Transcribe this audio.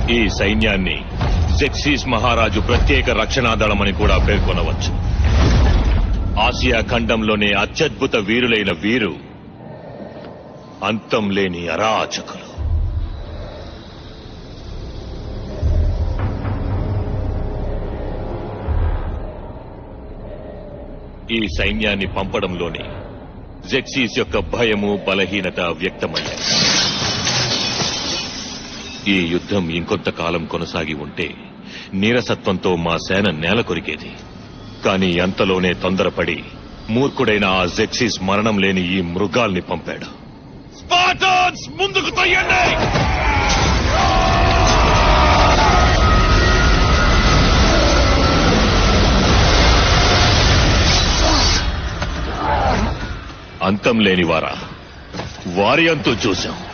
ఈ సైన్యాన్ని జెక్సీస్ మహారాజు ప్రత్యేక రక్షణా దళమని కూడా పేర్కొనవచ్చు ఆసియా ఖండంలోనే అత్యద్భుత వీరులైన వీరు అంతం లేని అరాచకులు ఈ సైన్యాన్ని పంపడంలోనే జెక్సీస్ యొక్క భయము బలహీనత వ్యక్తమయ్యాయి ఈ యుద్ధం ఇంకొంతకాలం కొనసాగి ఉంటే నీరసత్వంతో మా సేన నేల కొరికేది కానీ అంతలోనే తొందరపడి మూర్ఖుడైన ఆ జెక్సీస్ మరణం లేని ఈ మృగాల్ని పంపాడు స్పార్టన్స్ ముందుకు తొయ్యండి అంతం లేని వారా వారి అంతు చూశాం